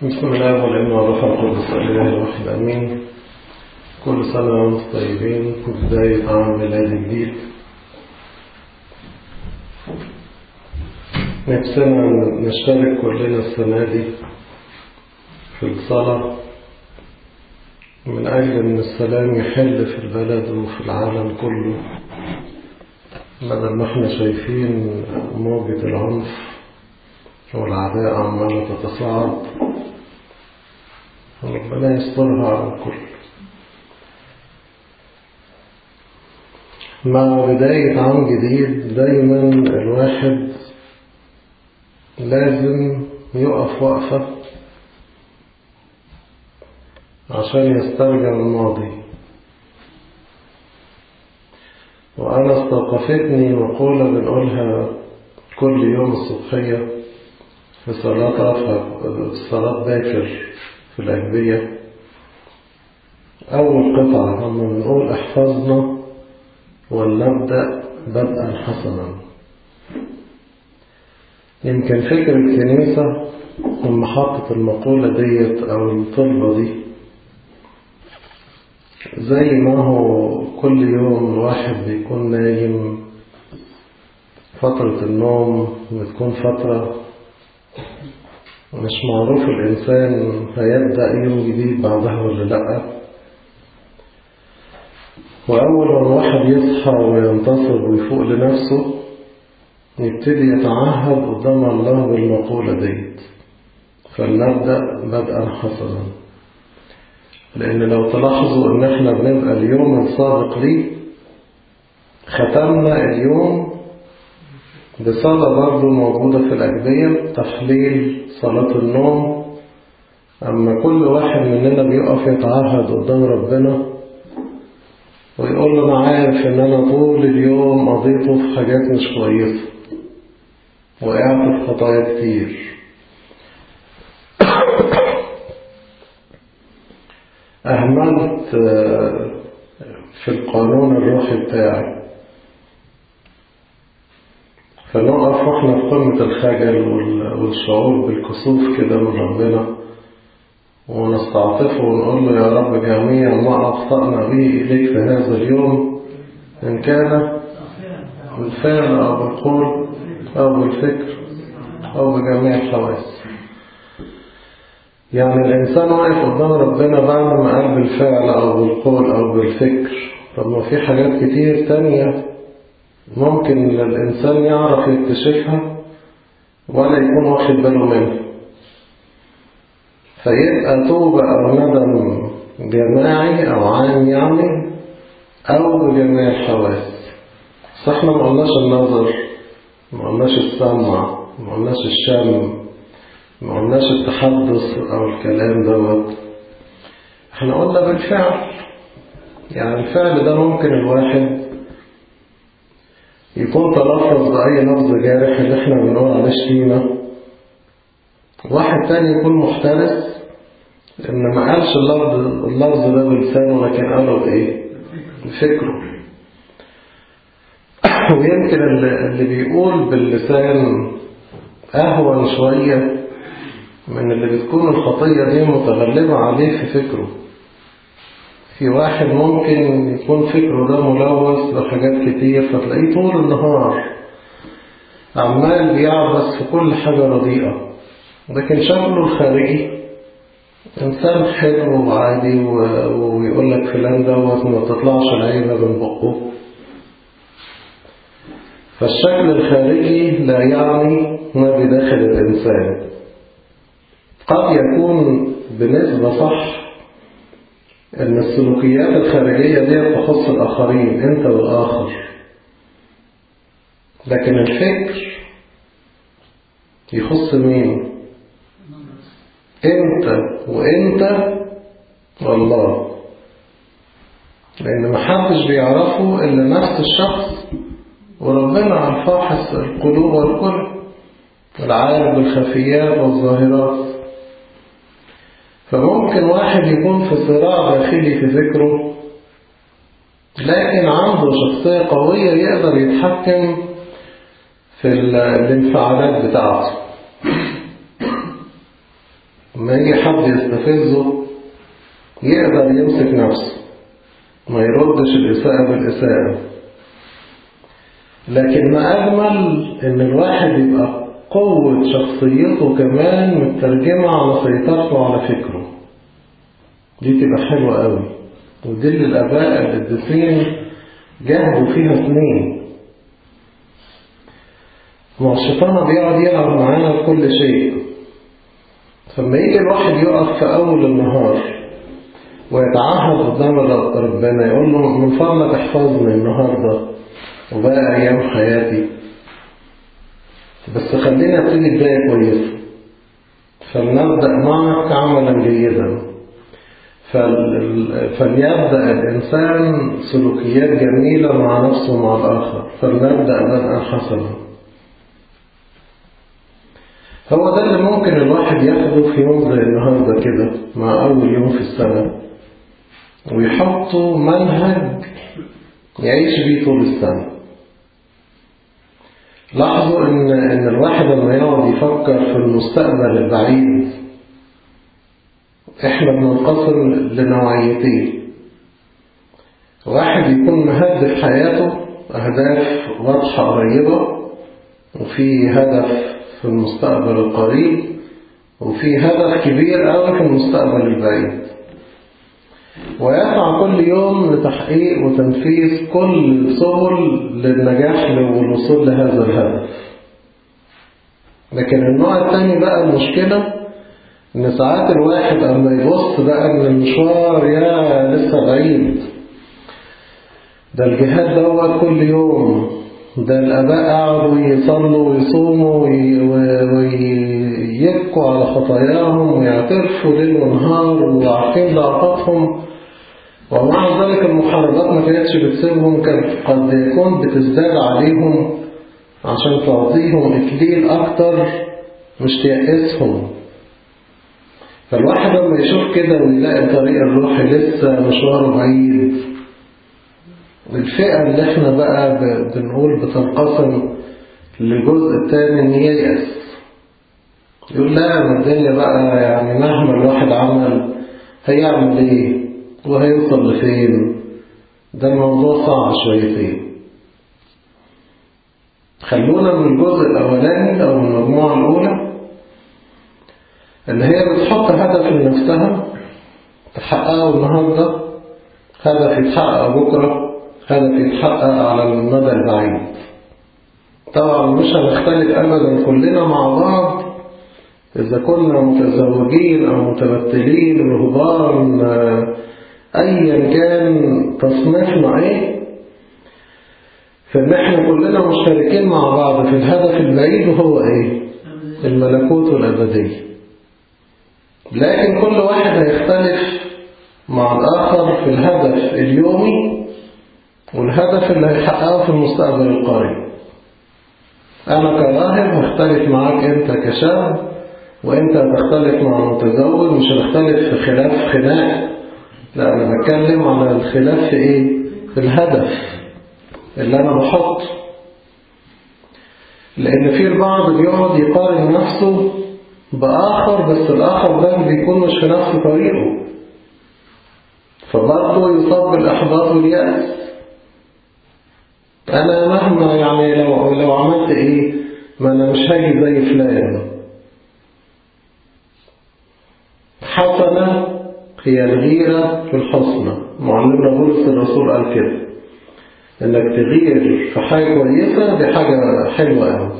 بسم الله والابن والروح القدس الإله الواحد أمين كل سنة وأنتم طيبين وبداية عام ميلاد جديد نفسنا نشترك كلنا السنة دي في الصلاة من أجل أن السلام يحل في البلد وفي العالم كله بدل ما احنا شايفين موجة العنف والعداء عمالة تتصاعد ربنا يسترها على الكل مع بداية عام جديد دايما الواحد لازم يقف وقفة عشان يسترجع الماضي وأنا استوقفتني مقولة بنقولها كل يوم الصبحية في صلاة رفع في صلاة باكر في الأجبية أول قطعة لما بنقول احفظنا ولنبدأ بدءا حسنا يمكن فكر الكنيسة لما حطت المقولة ديت أو الطلبة دي زي ما هو كل يوم الواحد بيكون نايم فترة النوم بتكون فترة مش معروف الإنسان هيبدأ يوم جديد بعدها ولا لأ وأول ما الواحد يصحى وينتصر ويفوق لنفسه يبتدي يتعهد قدام الله بالمقولة ديت فلنبدأ بدءا حسنا لأن لو تلاحظوا إن إحنا بنبقى اليوم السابق ليه ختمنا اليوم بصلاة برضه موجودة في الأجبية تحليل صلاة النوم أما كل واحد مننا بيقف يتعهد قدام ربنا ويقول له أنا عارف إن أنا طول اليوم قضيته في حاجات مش كويسة وقعت في خطايا كتير أهملت في القانون الروحي بتاعي فنقف واحنا في قمة الخجل والشعور بالكسوف كده من ربنا ونستعطفه ونقول له يا رب جميع ما أخطأنا به إليك في هذا اليوم إن كان بالفعل أو بالقول أو بالفكر أو بجميع الحواس يعني الإنسان واقف قدام ربنا بعد ما قال بالفعل أو بالقول أو بالفكر طب ما في حاجات كتير تانية ممكن الإنسان يعرف يكتشفها ولا يكون واخد باله منها فيبقى توبة أو ندم جماعي أو عام يعني أو بجميع الحواس بس احنا ما قلناش النظر ما قلناش السمع ما قلناش الشم ما قلناش التحدث أو الكلام دوت احنا قلنا بالفعل يعني الفعل ده ممكن الواحد يكون تلفظ بأي لفظ جارح اللي احنا بنقول عليه شتيمة واحد تاني يكون محترس إن ما قالش اللفظ, اللفظ ده بلسانه لكن قاله بإيه؟ بفكره ويمكن اللي بيقول باللسان أهون شوية من اللي بتكون الخطية دي متغلبة عليه في فكره في واحد ممكن يكون فكره ده ملوث بحاجات كتير فتلاقيه طول النهار عمال بيعبس في كل حاجة رديئة لكن شكله الخارجي إنسان حلو وعادي ويقول لك فلان دوت ما تطلعش العيبة من بقه فالشكل الخارجي لا يعني ما بداخل الإنسان قد يكون بنسبة صح ان السلوكيات الخارجية دي تخص الآخرين انت والآخر لكن الفكر يخص مين انت وانت والله لان محدش بيعرفه الا نفس الشخص وربنا الفاحص القلوب والكل العالم بالخفيات والظاهرات فممكن واحد يكون في صراع داخلي في فكره لكن عنده شخصية قوية يقدر يتحكم في الانفعالات بتاعته لما يجي حد يستفزه يقدر يمسك نفسه ما يردش الإساءة بالإساءة لكن ما أجمل إن الواحد يبقى قوة شخصيته كمان مترجمة على سيطرته وعلى فكره دي تبقى حلوة قوي ودي اللي الآباء القديسين جاهدوا فيها سنين ما الشيطان بيقعد يلعب معانا في كل شيء فلما يجي الواحد يقف في أول النهار ويتعهد قدام ربنا يقول له من فضلك احفظني النهارده وبقى أيام حياتي بس خلينا ابتدي بداية كويسة فلنبدأ معك عملا جيدا فليبدأ الإنسان سلوكيات جميلة مع نفسه ومع الآخر فلنبدأ بدءا حسنا هو ده اللي ممكن الواحد ياخده في يوم زي النهاردة كده مع أول يوم في السنة ويحطوا منهج يعيش بيه طول السنة لاحظوا إن, إن الواحد لما يقعد يفكر في المستقبل البعيد إحنا بننقسم لنوعيتين واحد يكون مهدف حياته أهداف واضحة قريبة وفي هدف في المستقبل القريب وفي هدف كبير قوي في المستقبل البعيد ويسعى كل يوم لتحقيق وتنفيذ كل سبل للنجاح والوصول لهذا الهدف لكن النوع الثاني بقى المشكلة إن ساعات الواحد أما يبص بقى إن المشوار يا لسه بعيد ده الجهاد دوت كل يوم ده الآباء قعدوا يصلوا ويصوموا ويبكوا على خطاياهم ويعترفوا ليل ونهار وعارفين ضعفاتهم ومع ذلك المحاربات ما كانتش بتسيبهم كانت قد يكون بتزداد عليهم عشان تعطيهم إكليل أكتر مش تيأسهم فالواحد لما يشوف كده ويلاقي الطريق الروحي لسه مشواره بعيد الفئة اللي احنا بقى بنقول بتنقسم للجزء الثاني ان ييأس يقول لا ما الدنيا بقى يعني مهما الواحد عمل هيعمل ايه وهيوصل لفين ده الموضوع صعب شويتين خلونا من الجزء الأولاني أو من المجموعة الأولى اللي هي بتحط هدف لنفسها تحققه النهاردة هدف يتحقق بكرة هدف يتحقق على المدى البعيد طبعا مش هنختلف أبدا كلنا مع بعض إذا كنا متزوجين أو متبتلين رهبان أيا كان تصنيفنا إيه فإن إحنا كلنا مشتركين مع بعض في الهدف البعيد وهو إيه الملكوت الأبدي لكن كل واحد هيختلف مع الآخر في الهدف اليومي والهدف اللي هيحققه في المستقبل القريب أنا كراهب هختلف معاك أنت كشاب وأنت هتختلف مع المتزوج مش هنختلف في خلاف خناق لا أنا بتكلم على الخلاف في إيه في الهدف اللي أنا بحطه لأن في البعض بيقعد يقارن نفسه بآخر بس الآخر ده بيكون مش في نفس طريقه فبرضه يصاب بالإحباط واليأس أنا مهما يعني لو, لو عملت إيه ما أنا مش هاجي زي فلان حسنة هي الغيرة في الحسنى معلمنا بولس الرسول قال كده انك تغير في حاجة كويسة دي حاجة حلوة قوي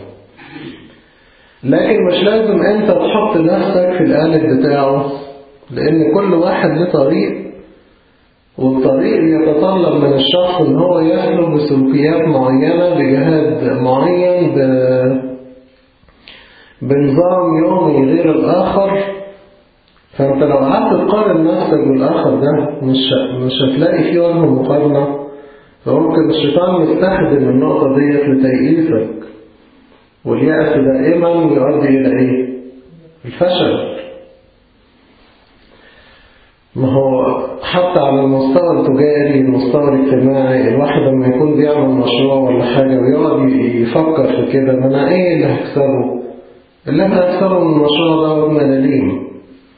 لكن مش لازم انت تحط نفسك في القالب بتاعه لان كل واحد له طريق والطريق يتطلب من الشخص ان هو يسلك بسلوكيات معينة بجهاد معين ب... بنظام يومي غير الآخر فانت لو قعدت تقارن نفسك بالآخر ده مش مش هتلاقي فيه وجه مقارنة فممكن الشيطان يستخدم النقطة ديت لتيئيسك واليأس دائما يؤدي إلى إيه؟ الفشل ما هو حتى على المستوى التجاري المستوى الاجتماعي الواحد لما يكون بيعمل مشروع ولا حاجة ويقعد يفكر في كده ما أنا إيه اللي هكسبه؟ اللي أنا هكسبه من المشروع ده ملاليم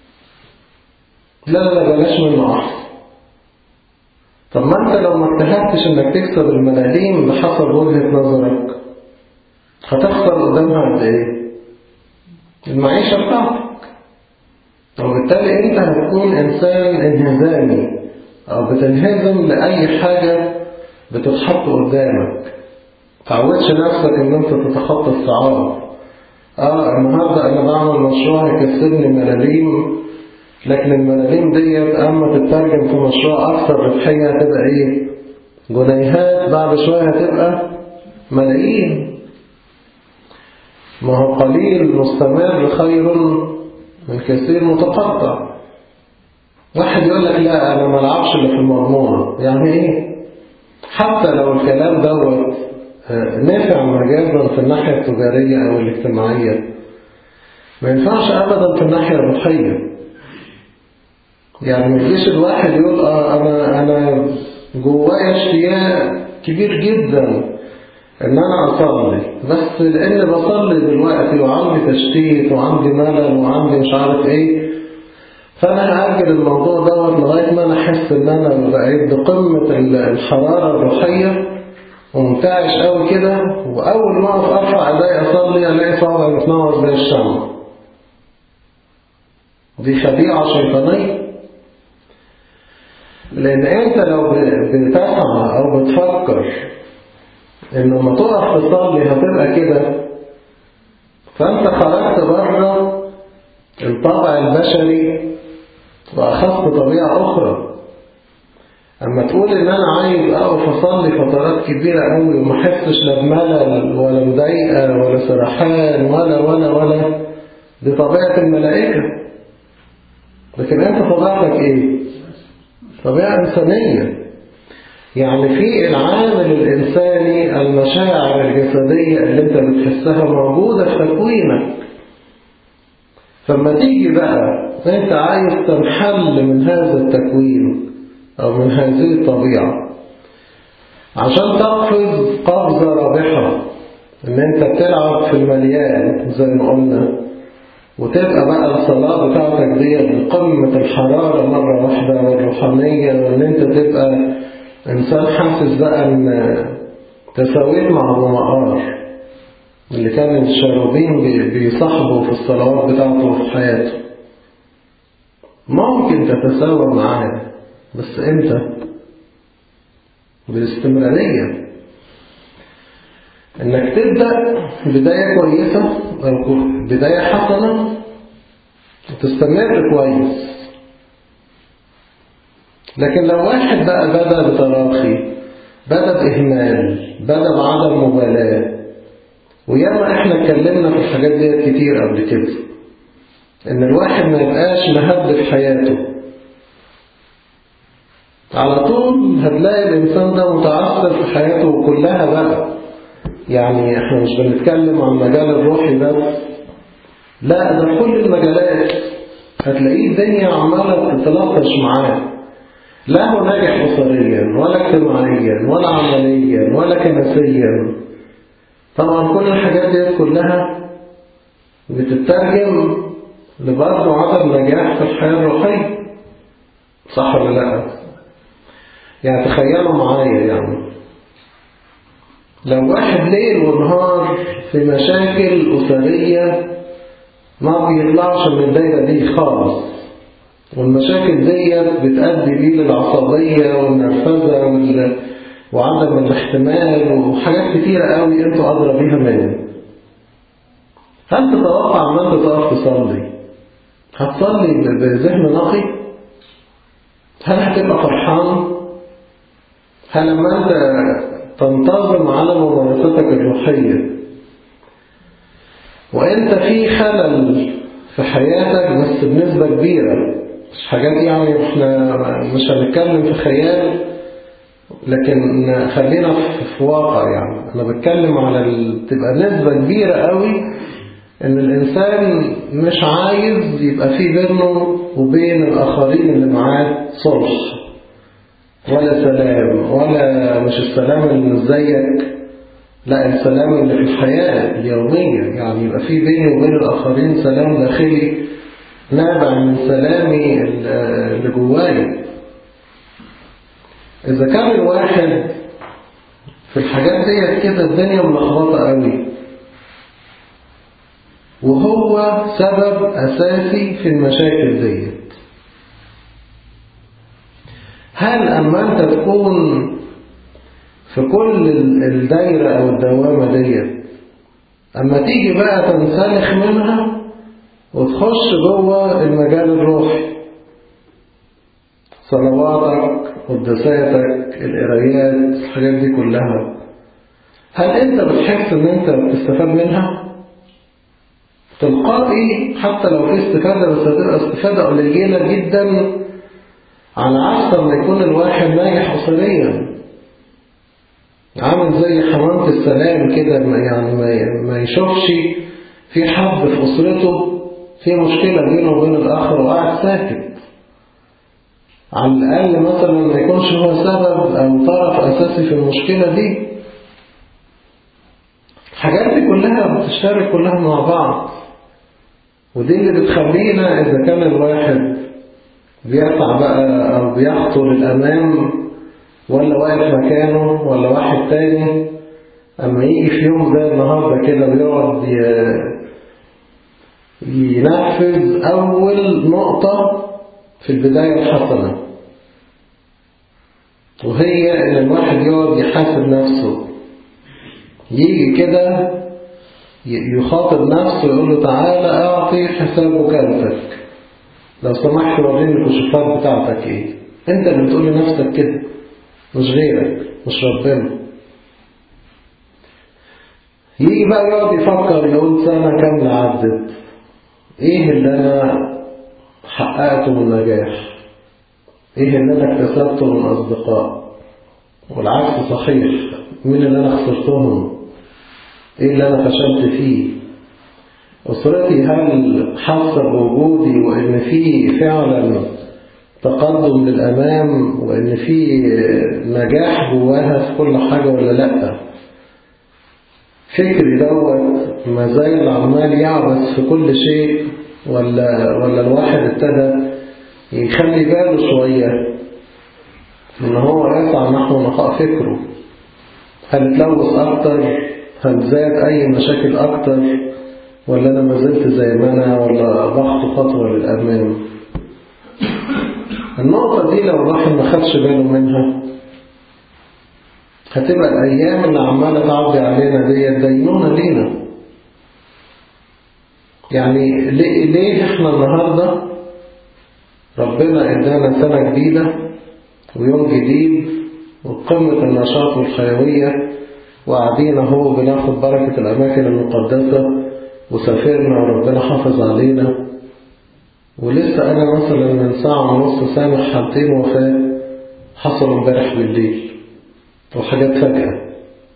لا لا لا بلاش منه أحسن طب ما أنت لو ما اجتهدتش إنك تكسب الملايين بحسب وجهة نظرك هتخسر قدامها قد إيه؟ المعيشة بتاعتك وبالتالي أنت هتكون إنسان انهزامي أو بتنهزم لأي حاجة بتتحط قدامك تعودش نفسك إن أنت تتخطى الصعاب آه النهاردة أنا بعمل مشروع يكسبني ملاليم لكن الملاليم ديت أما تترجم في مشروع أكثر ربحية هتبقى إيه؟ جنيهات بعد شوية هتبقى ملايين ما هو قليل مستمر خير من كثير متقطع واحد يقول لك لا أنا ما العبش اللي في المضمونة يعني إيه؟ حتى لو الكلام دوت نافع مجازا في الناحية التجارية أو الاجتماعية ما ينفعش أبدا في الناحية الروحية يعني ما يجيش الواحد يقول آه أنا أنا جوايا اشتياق كبير جدا إن أنا أصلي بس لأن بصلي دلوقتي وعندي تشتيت وعندي ملل وعندي مش عارف إيه فأنا هأجل الموضوع دوت لغاية ما أنا أحس إن أنا بقيت بقمة الحرارة الروحية ومنتعش قوي كده وأول ما أقف أرفع إيدي أصلي ألاقي صوابعي بتنور زي الشمع دي خديعة شيطانية لأن أنت لو بتسعى أو بتفكر إن لما تقف تصلي هتبقى كده فأنت خرجت بره الطبع البشري وأخذت طبيعة أخرى أما تقول إن أنا عايز أقف أصلي فترات كبيرة قوي وما أحسش لا بملل ولا مضايقة ولا سرحان ولا ولا ولا دي طبيعة الملائكة لكن أنت طبيعتك إيه؟ طبيعة إنسانية يعني في العامل الإنساني المشاعر الجسدية اللي أنت بتحسها موجودة في تكوينك فلما تيجي بقى أنت عايز تنحل من هذا التكوين أو من هذه الطبيعة عشان تقفز قفزة رابحة إن أنت بتلعب في المليان زي ما قلنا وتبقى بقى الصلاة بتاعتك دي بقمة الحرارة مرة واحدة والروحانية وإن أنت تبقى إنسان حاسس بقى إن تساويت مع أبو مقار اللي كان الشاروبين بيصاحبه في الصلوات بتاعته وفي حياته ممكن تتساوى معاه بس امتى بالاستمرارية انك تبدأ بداية كويسة او بداية حسنة وتستمر كويس لكن لو واحد بقى بدأ بتراخي بدأ بإهمال بدأ بعدم مبالاة وياما احنا اتكلمنا في الحاجات دي كتير قبل كده ان الواحد ما يبقاش مهد في حياته على طول هتلاقي الإنسان ده متعثر في حياته كلها بقى يعني احنا مش بنتكلم عن مجال الروحي بس لا ده في كل المجالات هتلاقيه الدنيا عمالة تتلطش معاه لا هو ناجح أسريا ولا اجتماعيا ولا عمليا ولا كنسيا طبعا كل الحاجات دي كلها بتترجم لبرضه عدم نجاح في الحياة الروحية صح ولا لا؟ يعني تخيلوا معايا يعني لو واحد ليل ونهار في مشاكل أسرية ما بيطلعش من الدايرة دي خالص والمشاكل ديت بتأدي بيه للعصبية والنرفزة وال... وعدم الاحتمال وحاجات كتيرة قوي انتوا أدرى بيها مني هل تتوقع ان انت تقف تصلي هتصلي بذهن نقي هل هتبقى فرحان هل لما أنت تنتظم على ممارستك الروحية وأنت في خلل في حياتك بس بنسبة كبيرة مش حاجات يعني احنا مش هنتكلم في خيال لكن خلينا في واقع يعني أنا بتكلم على ال... تبقى نسبة كبيرة قوي إن الإنسان مش عايز يبقى في بينه وبين الآخرين اللي معاه صلح ولا سلام ولا مش السلام اللي مش زيك لا السلام اللي في الحياة اليومية يعني يبقى في بيني وبين الآخرين سلام داخلي نابع من سلامي اللي جواي إذا كان الواحد في الحاجات ديت كده الدنيا ملخبطة قوي وهو سبب أساسي في المشاكل ديت هل أما أنت تكون في كل الدايرة أو الدوامة ديت أما تيجي بقى تنسلخ منها وتخش جوه المجال الروحي صلواتك قدساتك القرايات الحاجات دي كلها هل انت بتحس ان انت بتستفاد منها تلقائي حتى لو في استفادة بس هتبقى استفادة قليلة جدا على عكس ما يكون الواحد ناجح أسريا عامل زي حمامة السلام كده يعني ما يشوفش في حد في أسرته في مشكلة بينه وبين الآخر وقاعد ساكت على الأقل مثلا ما يكونش هو سبب أو طرف أساسي في المشكلة دي الحاجات دي كلها بتشترك كلها مع بعض ودي اللي بتخلينا إذا كان الواحد بيسعى بقى أو بيخطو للأمام ولا واقف مكانه ولا واحد تاني أما يجي في يوم زي النهاردة كده بيقعد ينفذ أول نقطة في البداية الحسنة وهي إن الواحد يقعد يحاسب نفسه يجي كده يخاطب نفسه يقول له تعالى أعطي حساب وكالتك لو سمحت وريني الكشوفات بتاعتك إيه أنت اللي بتقول لنفسك كده مش غيرك مش ربنا يجي بقى يقعد يفكر يقول سنة كاملة عدت ايه اللي انا حققته من نجاح ايه اللي انا اكتسبته من اصدقاء والعكس صحيح مين اللي انا خسرتهم ايه اللي انا فشلت فيه اسرتي هل حاسه بوجودي وان في فعلا تقدم للامام وان في نجاح جواها في كل حاجه ولا لا فكري دوت ما زال عمال يعبث في كل شيء ولا ولا الواحد ابتدى يخلي باله شوية ان هو يسعى نحو نقاء فكره هل اتلوث اكتر هل زاد اي مشاكل اكتر ولا انا ما زلت زي ما انا ولا ضغط خطوة للامام النقطة دي لو الواحد ما خدش باله منها هتبقى الأيام اللي عمالة تعدي علينا دي دينونة لينا يعني ليه, ليه احنا النهاردة ربنا ادانا سنة جديدة ويوم جديد وقمة النشاط والحيوية وقاعدين اهو بناخد بركة الأماكن المقدسة وسافرنا وربنا حافظ علينا ولسه أنا مثلا من ساعة ونص سامع حالتين وفاة حصلوا امبارح بالليل وحاجات فجأة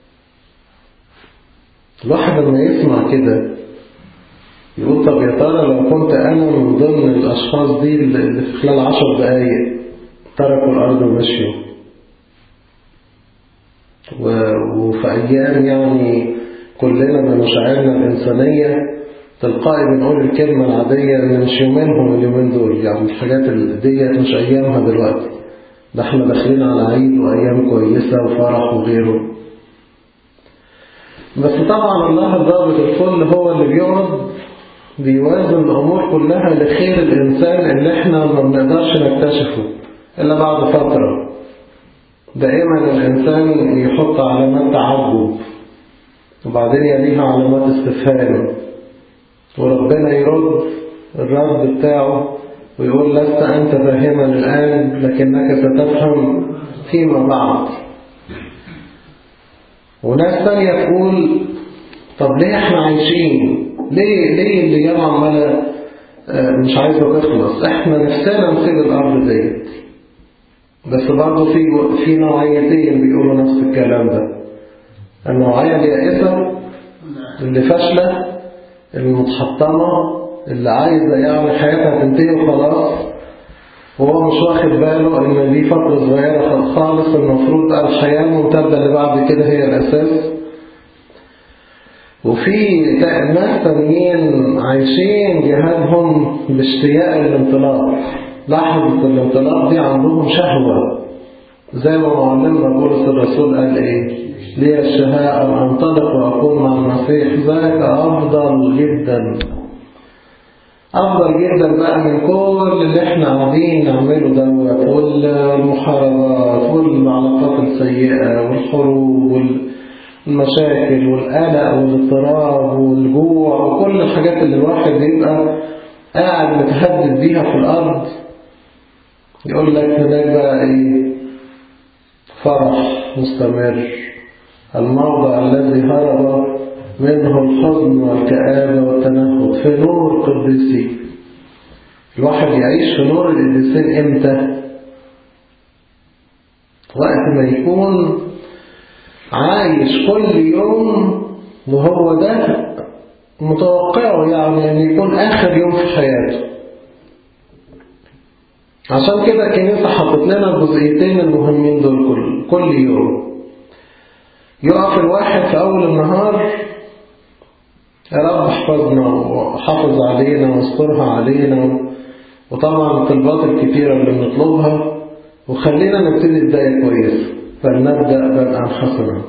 الواحد لما يسمع كده يقول طب يا ترى لو كنت أنا من ضمن الأشخاص دي اللي في خلال عشر دقايق تركوا الأرض ومشيوا وفي أيام يعني كلنا بمشاعرنا الإنسانية تلقائي بنقول الكلمة العادية إن مش يومينهم اليومين دول يعني الحاجات ديت مش أيامها دلوقتي ده احنا داخلين على عيد وأيام كويسة وفرح وغيره بس طبعا الله الضابط الكل هو اللي بيقعد بيوازن الأمور كلها لخير الإنسان اللي احنا ما بنقدرش نكتشفه إلا بعد فترة دائما الإنسان يحط علامات تعجب وبعدين يليها علامات استفهام وربنا يرد الرد بتاعه ويقول لست أنت فاهما الآن لكنك ستفهم فيما بعد وناس تانية تقول طب ليه احنا عايشين ليه ليه اللي عمالة مش عايزة تخلص احنا نفسنا نسيب الأرض ديت بس برضه في في نوعيتين بيقولوا نفس الكلام ده النوعية اليائسة اللي فاشلة المتحطمة اللي عايزة يعني حياتها تنتهي وخلاص وهو مش واخد باله ان دي فترة صغيرة خالص المفروض بقى الحياة الممتدة اللي بعد كده هي الأساس وفي ناس تانيين عايشين جهادهم باشتياق الانطلاق لحظة الانطلاق دي عندهم شهوة زي ما معلمنا بولس الرسول قال ايه لي الشهاء أن أنطلق وأكون مع المسيح ذلك أفضل جدا أفضل جدا بقى من كل اللي احنا قاعدين نعمله دوت والمحاربات والعلاقات السيئة والحروب والمشاكل والقلق والاضطراب والجوع وكل الحاجات اللي الواحد بيبقى قاعد متهدد بيها في الأرض يقول لك هناك بقى ايه فرح مستمر الموضع الذي هرب منه الحزن والكآبة والتنهد في نور القديسين الواحد يعيش في نور القديسين امتى وقت ما يكون عايش كل يوم وهو ده متوقعه يعني أن يكون آخر يوم في حياته عشان كده الكنيسة حطت لنا الجزئيتين المهمين دول كل, كل يوم يقف الواحد في أول النهار يا رب احفظنا وحافظ علينا واسترها علينا وطبعا الطلبات الكتيرة اللي بنطلبها وخلينا نبتدي بداية كويسة فلنبدأ بدءا حسنا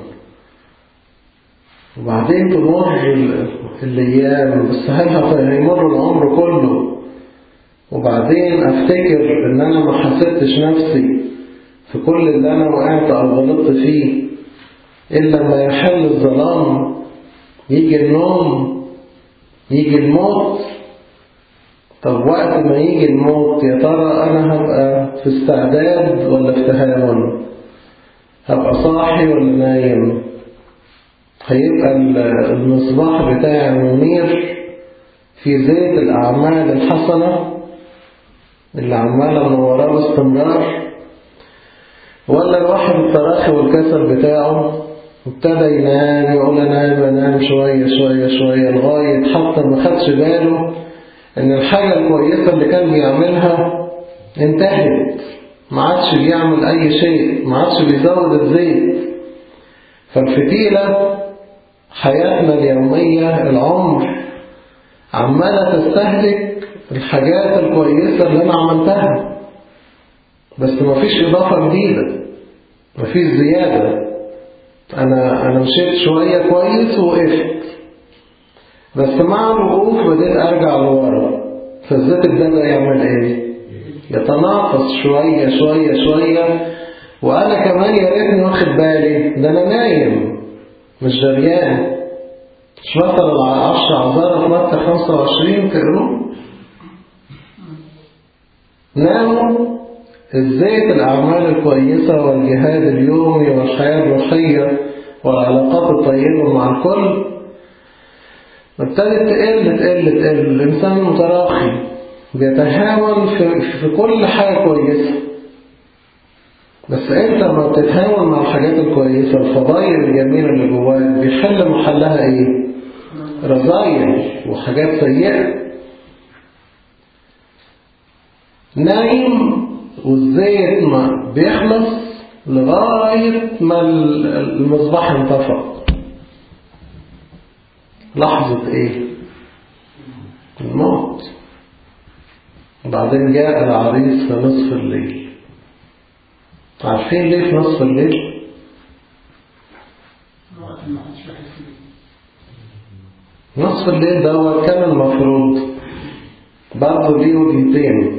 وبعدين تمر الأيام بس هل هيمر العمر كله وبعدين أفتكر إن أنا ما حسبتش نفسي في كل اللي أنا وقعت أو غلطت فيه إلا لما يحل الظلام يجي النوم يجي الموت طب وقت ما يجي الموت يا ترى أنا هبقى في استعداد ولا في تهاون هبقى صاحي ولا نايم هيبقى المصباح بتاعي منير في زيت الأعمال الحسنة اللي عمالة منوراه باستمرار ولا الواحد التراخي والكسل بتاعه ابتدى ينام يقول انام انام شوية شوية شوية لغاية حتى ما خدش باله ان الحاجة الكويسة اللي كان بيعملها انتهت ما عادش بيعمل اي شيء ما عادش بيزود الزيت فالفتيلة حياتنا اليومية العمر عمالة تستهلك الحاجات الكويسة اللي انا عملتها بس مفيش اضافة جديدة مفيش زيادة أنا أنا مشيت شوية كويس ووقفت بس مع الوقوف بديت أرجع لورا فالذات ده يعمل إيه؟ يتناقص شوية شوية شوية وأنا كمان يا ريتني واخد بالي ده أنا نايم مش جريان مش مثلا عشر عذارة في متى 25 تقروا ناموا الزيت الأعمال الكويسة والجهاد اليومي والحياة الروحية والعلاقات الطيبة مع الكل ابتدت تقل تقل تقل الإنسان متراخي بيتهاون في, في كل حاجة كويسة بس انت لما بتتهاون مع الحاجات الكويسة الفضائل الجميلة اللي جواك بيحل محلها ايه رذايل وحاجات سيئة نايم والزيت ما بيخلص لغاية ما المصباح انطفأ لحظة ايه الموت وبعدين جاء العريس في نصف الليل عارفين ليه في نصف الليل نصف الليل ده كان المفروض برضه ليه وجهتين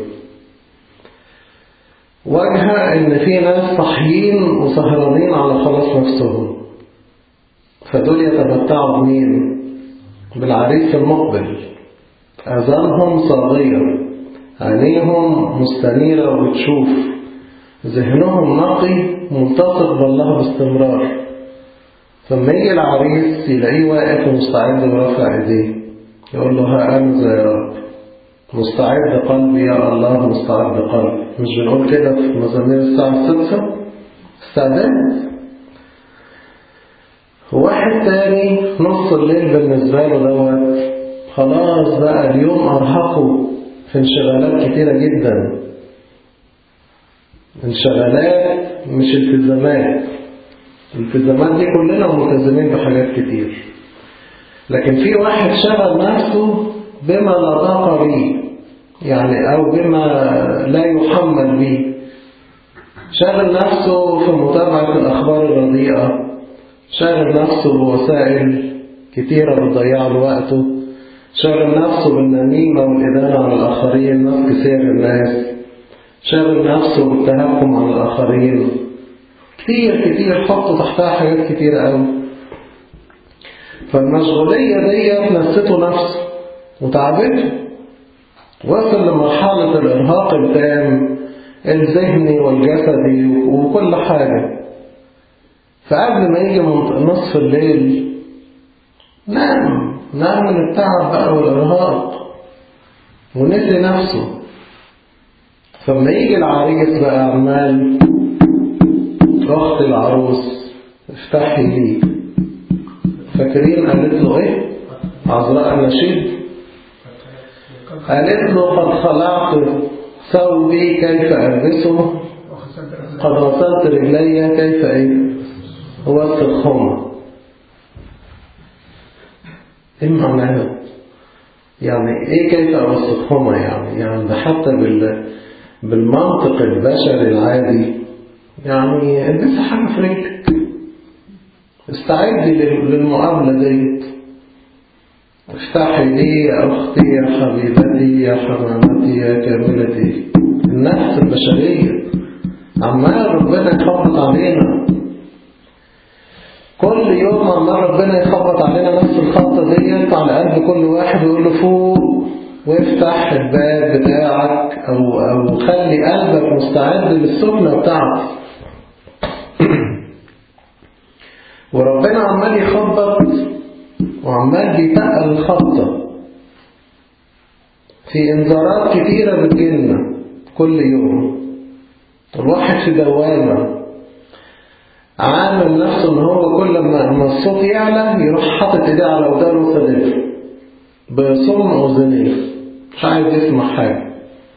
وجهة ان في ناس صاحيين وسهرانين على خلاص نفسهم فدول يتمتعوا بمين بالعريس المقبل أذانهم صاغية عينيهم مستنيرة وبتشوف ذهنهم نقي ملتصق بالله باستمرار فلما يجي العريس يلاقيه واقف ومستعد ورافع ايديه يقول له ها أنت يا رب مستعد قلبي يا الله مستعد قلبي مش بنقول كده في مزامير الساعة السادسة استعداد واحد تاني نص الليل بالنسبة له دوت خلاص بقى اليوم أرهقه في انشغالات كتيرة جدا انشغالات مش التزامات الالتزامات دي كلنا ملتزمين بحاجات كتير لكن في واحد شغل نفسه بما لا طاقة به يعني أو بما لا يحمل به شغل نفسه في متابعة الأخبار الرديئة شغل نفسه بوسائل كتيرة بتضيع له وقته شغل نفسه بالنميمة والإدانة على الآخرين مسك سير الناس شغل نفسه بالتهكم على الآخرين كتير كتير حطوا تحتها حاجات كتير قوي فالمشغولية ديت نسته نفسه وتعبته وصل لمرحلة الإرهاق التام الذهني والجسدي وكل حاجة فقبل ما يجي نصف الليل نام نام من التعب بقى والإرهاق ونسي نفسه فلما يجي العريس بقى عمال أخت العروس افتحي لي فاكرين قالت له ايه عذراء النشيد قالت له قد خلعت ثوبي كيف ألبسه قد غسلت رجلي كيف ايه أوسخهما ايه معناها يعني ايه كيف أوسخهما يعني يعني ده حتى بال بالمنطق البشري العادي يعني البسي حاجة في رجلك استعدي للمقابلة ديت افتحي لي يا أختي يا حبيبتي يا حمامتي يا كاملتي النفس البشرية عمال ربنا يخبط علينا كل يوم عمال ربنا يخبط علينا نفس الخبطة ديت على قلب كل واحد ويقول له فوق وافتح الباب بتاعك أو, أو خلي قلبك مستعد للسكنة بتاعتك وربنا عمال يخبط وعمال بيتقل الخبطة في انذارات كتيرة بتجيلنا كل يوم الواحد في دوامة عامل نفسه ان هو كل ما الصوت يعلى يروح حاطط ايديه على ودانه وسدته بصم اذنيه مش عايز يسمع حاجة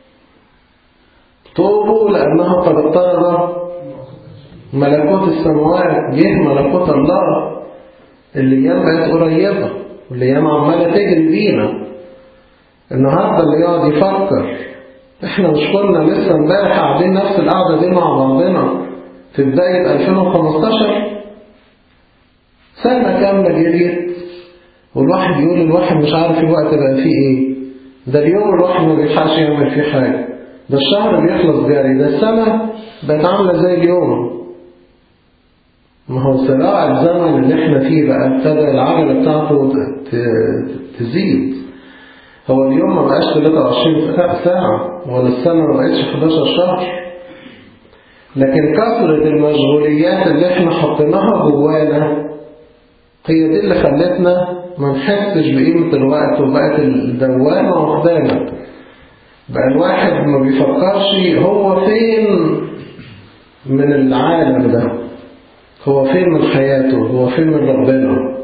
توبوا لأنه قد اقترب ملكوت السماوات جه ملكوت الله الأيام بقت قريبة والأيام عمالة تجري بينا النهاردة اللي يقعد يفكر احنا مش كنا لسه امبارح قاعدين نفس القعدة دي مع بعضنا في بداية 2015 سنة كاملة جريت والواحد يقول الواحد مش عارف الوقت بقى فيه ايه ده اليوم الواحد ما بيلحقش يعمل فيه حاجة ده الشهر بيخلص جاري ده السنة بقت عاملة زي اليوم ما هو صراع الزمن اللي احنا فيه بقى ابتدى العجلة بتاعته تزيد هو اليوم ما بقاش 23 ساعة ولا السنة ما بقتش 11 شهر لكن كثرة المشغوليات اللي احنا حطيناها جوانا هي دي اللي خلتنا ما نحسش بقيمة الوقت وبقت الدوامة واخدانا بقى الواحد ما بيفكرش هو فين من العالم ده هو فين من حياته هو فين من ربنا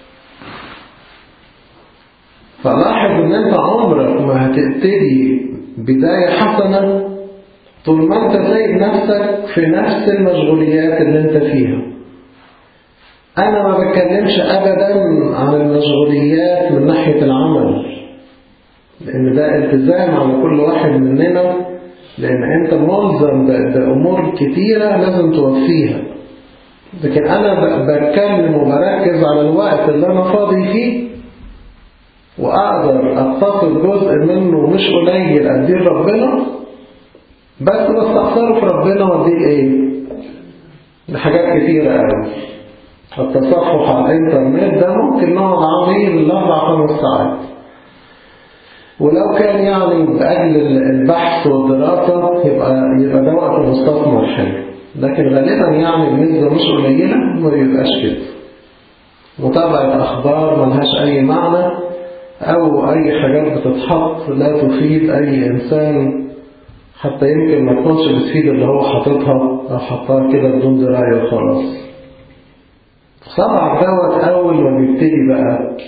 فلاحظ ان انت عمرك ما هتبتدي بداية حسنة طول ما انت سايب نفسك في نفس المشغوليات اللي انت فيها انا ما بتكلمش ابدا عن المشغوليات من ناحية العمل لان ده التزام على كل واحد مننا لان انت ملزم بامور كتيرة لازم توفيها لكن أنا بتكلم وبركز على الوقت اللي أنا فاضي فيه وأقدر أتصل جزء منه مش قليل أديه ربنا بس بستخسره في ربنا وأديه إيه؟ لحاجات كتيرة قوي التصفح على الإنترنت ده ممكن نقعد عميل الأربع خمس ساعات ولو كان يعني بأجل البحث والدراسة يبقى يبقى ده وقت مستثمر حلو لكن غالبا يعني النسبة مش قليلة ما بيبقاش كده متابعة أخبار ملهاش أي معنى أو أي حاجات بتتحط لا تفيد أي إنسان حتى يمكن ما تكونش بتفيد اللي هو حاططها أو حطها كده بدون دراية وخلاص سبع دوت أول ما بيبتدي بقى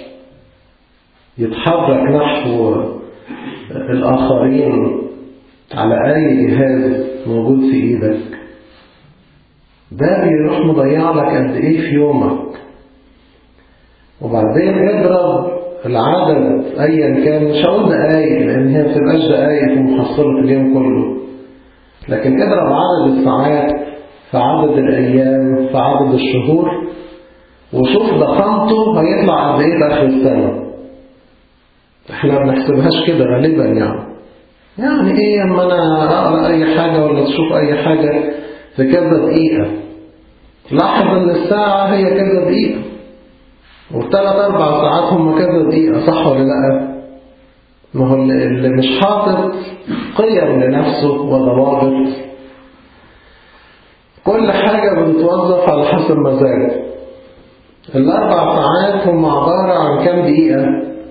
يتحرك نحو الآخرين على أي جهاز موجود في إيدك ده بيروح مضيع لك قد إيه في يومك وبعدين اضرب العدد ايا كان مش هقول دقايق لان هي ما بتبقاش دقايق في محصلة اليوم كله لكن اضرب عدد الساعات في عدد الايام في عدد الشهور وشوف ضخامته هيطلع قد ايه في اخر السنة احنا ما بنحسبهاش كده غالبا يعني يعني ايه اما انا اقرا اي حاجة ولا تشوف اي حاجة في كذا دقيقة لاحظ ان الساعة هي كذا دقيقة والثلاث اربع ساعات هم كذا دقيقة صح ولا لا ما هو اللي مش حاطط قيم لنفسه وضوابط كل حاجة بتتوظف على حسب مزاجه الأربع ساعات هم عبارة عن كام دقيقة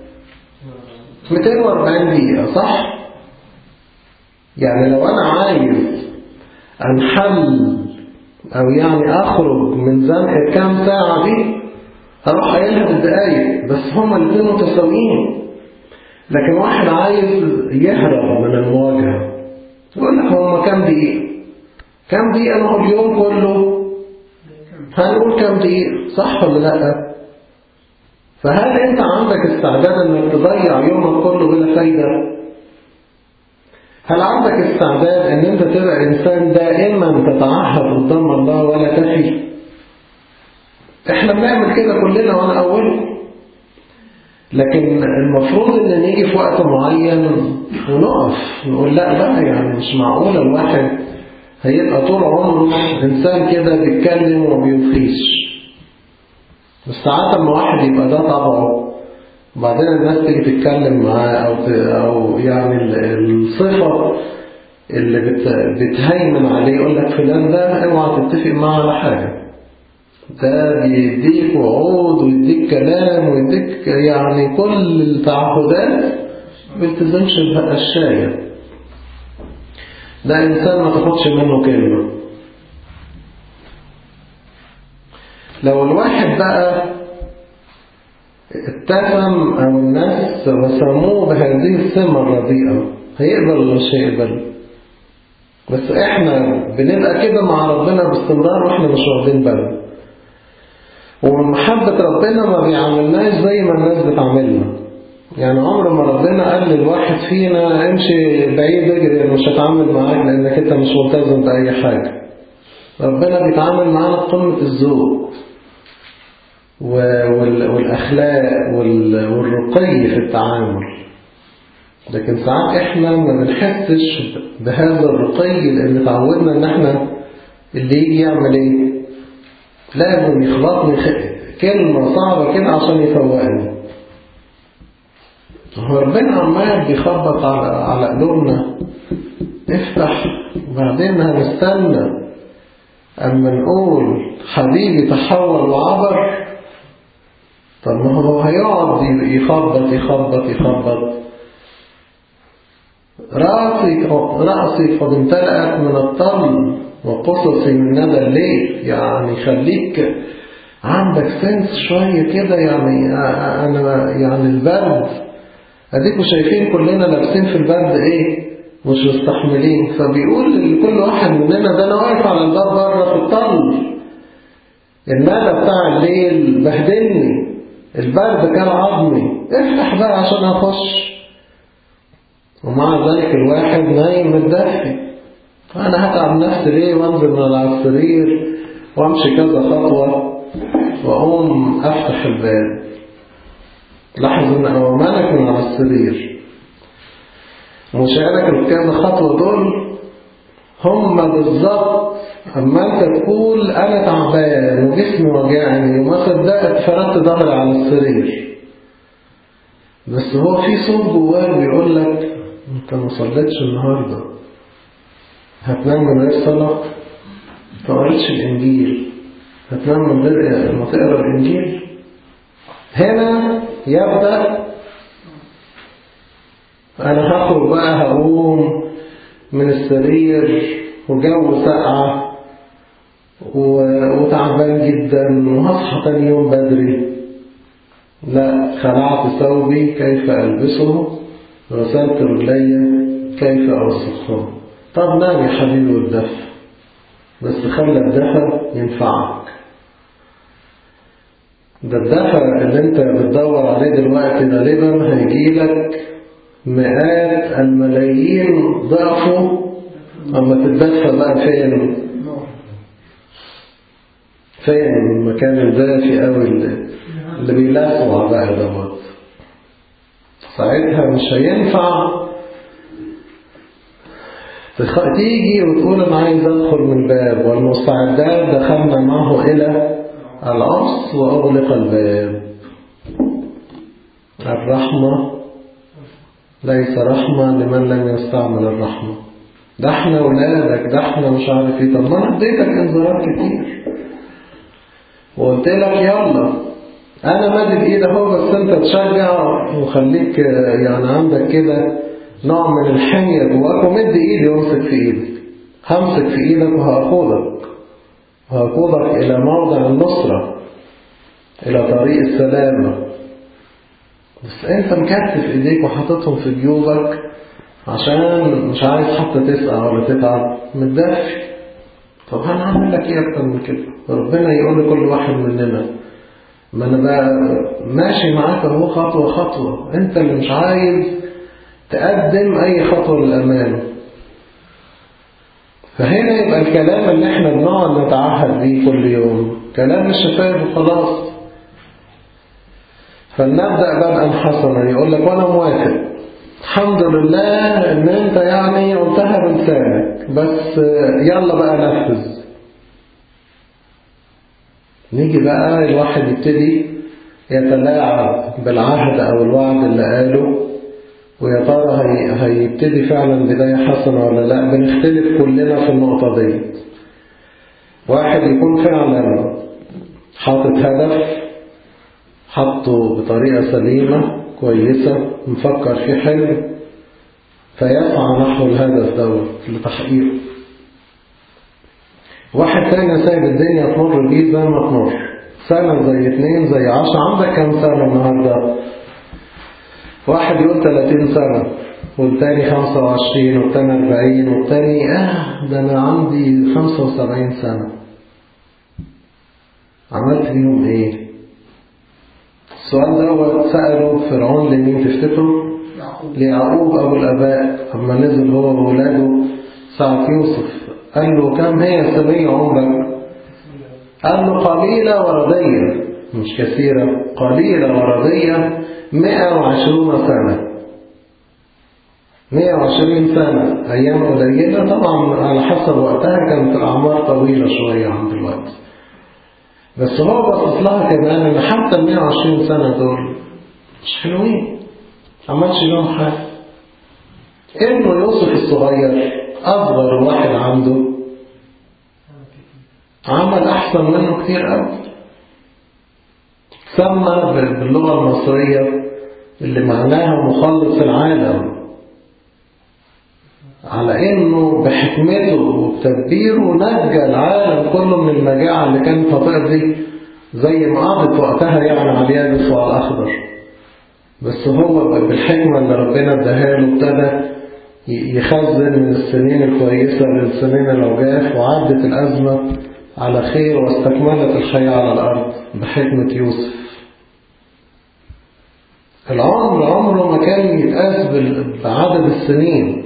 240 دقيقة صح يعني لو أنا عايز أنحل أو يعني أخرج من زنقة كام ساعة دي هروح قايلها بالدقايق بس هما الاثنين متساويين لكن واحد عايز يهرب من المواجهة يقول لك هما كام دقيقة كام دقيقة ما هو اليوم كله هنقول كام دقيقة صح ولا لا فهل انت عندك استعداد انك تضيع يومك كله بلا فايدة هل عندك استعداد ان انت تبقى انسان دائما تتعهد قدام الله ولا تفي احنا بنعمل كده كلنا وانا اولهم لكن المفروض ان نيجي في وقت معين ونقف نقول لا بقى يعني مش معقول الواحد هيبقى طول عمره انسان كده بيتكلم وما بيوفيش بس ساعات لما واحد يبقى ده طبعه وبعدين الناس تيجي تتكلم معاه او او يعني الصفه اللي بت بتهيمن عليه يقول لك فلان ده اوعى تتفق معاه على حاجه ده بيديك وعود ويديك كلام ويديك يعني كل التعهدات ما بيلتزمش بالشاية ده إنسان ما تاخدش منه كلمة لو الواحد بقى اتهم أو الناس وسموه بهذه السمة الرديئة هيقبل ولا مش هيقبل بس احنا بنبقى كده مع ربنا باستمرار واحنا مش واخدين بالنا ومن محبة ربنا ما بيعاملناش زي ما الناس بتعاملنا يعني عمر ما ربنا قال للواحد فينا امشي بعيد اجري مش هتعامل معاك لانك انت مش ملتزم بأي حاجة ربنا بيتعامل معانا بقمة الذوق والأخلاق والرقي في التعامل لكن ساعات احنا ما بنحسش بهذا الرقي لان تعودنا ان احنا اللي يجي يعمل ايه لازم يخلطني كلمة صعبة كده عشان يفوقني هو ربنا عمال بيخبط على على قلوبنا افتح وبعدين هنستنى أما نقول حبيبي تحول وعبر طب ما هو هيقعد يخبط يخبط يخبط رأسي رأسي قد امتلأت من الطل وقصصي من ندى الليل يعني خليك عندك سنس شوية كده يعني أنا يعني البرد أديكوا شايفين كلنا لابسين في البرد إيه مش مستحملين فبيقول لكل واحد مننا ده أنا واقف على الباب بره في الطل الندى بتاع الليل بهدلني البرد كان عظمي افتح بقى عشان أخش ومع ذلك الواحد نايم متدفي فأنا هتعب نفسي ليه وانزل من على السرير وامشي كذا خطوة وأقوم أفتح الباب لاحظ إن أوامرك من على السرير مشاعرك الكذا خطوة دول هم بالظبط أما أنت تقول أنا تعبان وجسمي وجعني وما صدقت فردت ظهري على السرير بس هو في صوت جواك بيقول لك أنت ما صليتش النهارده هتنام من غير صلاة ما قريتش الإنجيل هتنام من غير ما تقرا الإنجيل هنا يبدأ أنا هخرج بقى هقوم من السرير وجو ساقعة وتعبان جدا وهصحى تاني يوم بدري لا خلعت ثوبي كيف ألبسه غسلت رجلي كيف أوسخهم طب نام يا حبيبي والدفء بس خلى الدفء ينفعك ده الدفع اللي انت بتدور عليه دلوقتي غالبا هيجيلك مئات الملايين ضعفه اما تتدفى بقى فين فين المكان الدافي قوي اللي, اللي بيلسع بقى دوت ساعتها مش هينفع تيجي وتقول انا عايز ادخل من الباب والمستعدات دخلنا معه الى العصر واغلق الباب الرحمة ليس رحمة لمن لم يستعمل الرحمة ده احنا ولادك ده احنا مش عارف ايه طب ما انا اديتك انذارات كتير وقلت لك يلا انا مادد ايدي اهو بس انت تشجع وخليك يعني عندك كده نوع من الحمية جواك ومد ايدي وامسك في ايدك همسك في ايدك وهأخذك وهأخذك الى موضع النصرة الى طريق السلامة بس انت مكتف ايديك وحاططهم في جيوبك عشان مش عايز حتى تسقع ولا تتعب متدفي طب هنعمل لك ايه اكتر من كده ربنا يقول لكل واحد مننا ما انا بقى ماشي معاك اهو خطوه خطوه انت اللي مش عايز تقدم اي خطوه للامام فهنا يبقى الكلام اللي احنا بنقعد نتعهد بيه كل يوم كلام الشفاف وخلاص فلنبدأ بدءا حسنا يقول لك وانا موافق الحمد لله ان انت يعني قلتها بلسانك بس يلا بقى نفذ نيجي بقى الواحد يبتدي يتلاعب بالعهد او الوعد اللي قاله ويا ترى هيبتدي فعلا بداية حسنة ولا لا بنختلف كلنا في النقطة دي واحد يكون فعلا حاطط هدف حطه بطريقة سليمة كويسة مفكر في حلم فيسعى نحو الهدف دوت لتحقيقه واحد تاني سايب الدنيا تمر بيه زي ما تمر سنة زي اتنين زي عشرة عندك كام سنة النهاردة واحد يقول 30 سنة والتاني 25 والتاني 40 والتاني اه ده انا عندي 75 سنة عملت بيهم ايه السؤال ده سأله فرعون لمين تفتكروا ليعقوب أبو الآباء أما نزل هو وولاده ساعة يوسف قال له كم هي سبيل عمرك قال له قليلة وردية مش كثيرة قليلة وردية مئة وعشرون سنة مئة وعشرين سنة أيام قليلة طبعا على حسب وقتها كانت الأعمار طويلة شوية عن دلوقتي بس هو بصص لها كمان ان حتى ال 120 سنة دول مش حلوين عملش لهم حاجة ابنه يوسف الصغير أصغر واحد عنده عمل أحسن منه كتير قوي سمى باللغة المصرية اللي معناها مخلص العالم على انه بحكمته وبتدبيره نجى العالم كله من المجاعة اللي كانت هتقضي زي ما قضت وقتها يعني على اليابس وعلى الأخضر بس هو بالحكمة اللي ربنا اداها له ابتدى يخزن من السنين الكويسة للسنين العجاف وعدت الأزمة على خير واستكملت الحياة على الأرض بحكمة يوسف العمر عمره ما كان يتقاس بعدد السنين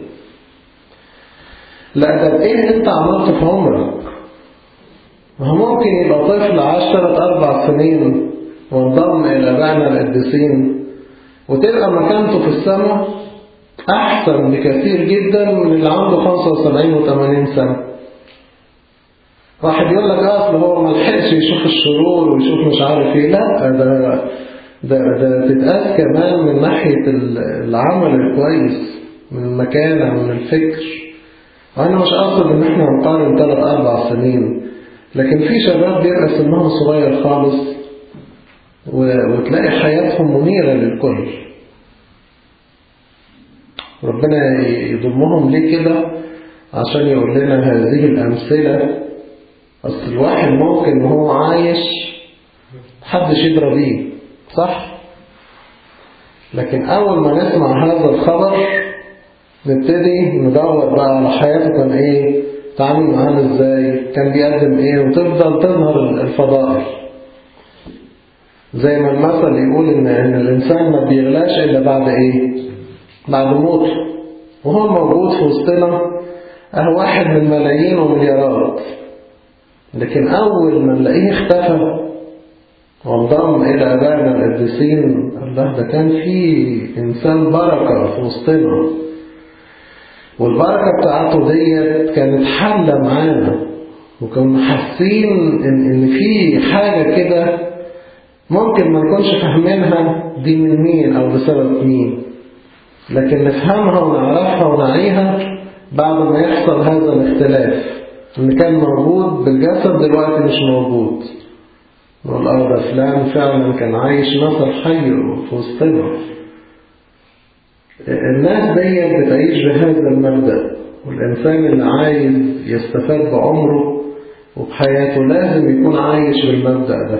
لا ده ايه اللي انت عملته في عمرك ما هو ممكن يبقى طفل عاش ثلاث اربع سنين وانضم الى بعنا القديسين وتبقى مكانته في السماء احسن بكثير جدا من اللي عنده 75 و80 سنه واحد يقول لك اصل هو ما لحقش يشوف الشرور ويشوف مش عارف ايه لا ده ده ده تتقاس كمان من ناحيه العمل الكويس من المكانه من الفكر وأنا مش أقصد إن إحنا نقارن ثلاث أربع سنين لكن في شباب بيبقى سنهم صغير خالص وتلاقي حياتهم منيرة للكل ربنا يضمهم ليه كده عشان يقول لنا هذه الأمثلة أصل الواحد ممكن وهو عايش محدش يدرى بيه صح؟ لكن أول ما نسمع هذا الخبر نبتدي ندور بقى على حياته كان ايه تعامل معانا ازاي كان بيقدم ايه وتفضل تظهر الفضائل زي ما المثل يقول إن, إن الإنسان ما بيغلاش إلا بعد إيه بعد موته وهو موجود في وسطنا أهو واحد من ملايين ومليارات لكن أول ما نلاقيه اختفى وانضم إلى أبائنا القديسين الله ده كان في إنسان بركة في وسطنا والبركة بتاعته ديت كانت حلة معانا وكنا حاسين إن, إن في حاجة كده ممكن ما نكونش فاهمينها دي من مين أو بسبب مين لكن نفهمها ونعرفها ونعيها بعد ما يحصل هذا الاختلاف إن كان موجود بالجسد دلوقتي مش موجود نقول اه ده فلان فعلا كان عايش مثل حي في وسطنا الناس ديت بتعيش بهذا المبدأ والإنسان اللي عايز يستفاد بعمره وبحياته لازم يكون عايش بالمبدأ ده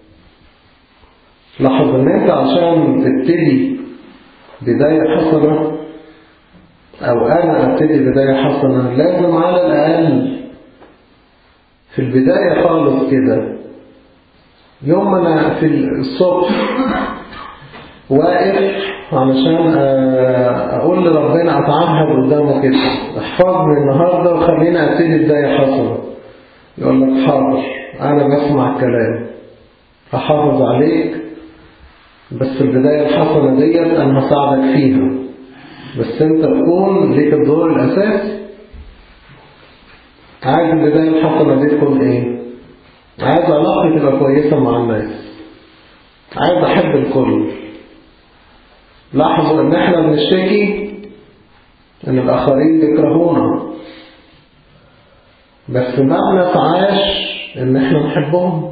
لاحظ ان انت عشان تبتدي بداية حسنة او انا ابتدي بداية حسنة لازم على الاقل في البداية خالص كده يوم انا في الصبح واقف علشان اقول لربنا اتعهد قدامه كده احفظني النهاردة وخليني ابتدي بداية حسنة يقول لك حاضر انا بسمع الكلام هحافظ عليك بس البداية الحسنة ديت أنا هساعدك فيها بس أنت تكون ليك الدور الأساسي عايز البداية الحسنة دي تكون إيه؟ عايز علاقتي تبقى كويسة مع الناس عايز أحب الكل لاحظوا إن إحنا بنشتكي إن الآخرين بيكرهونا بس ما بنسعاش إن إحنا نحبهم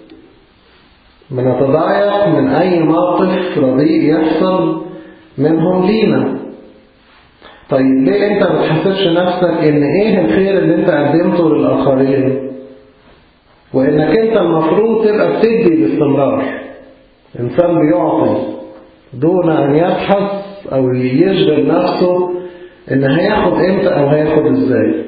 بنتضايق من أي موقف رديء يحصل منهم لينا طيب ليه أنت ما تحسبش نفسك إن إيه الخير اللي أنت قدمته للآخرين وإنك أنت المفروض تبقى بتدي باستمرار إنسان بيعطي دون أن يبحث أو يشغل نفسه إن هياخد إمتى أو هياخد إزاي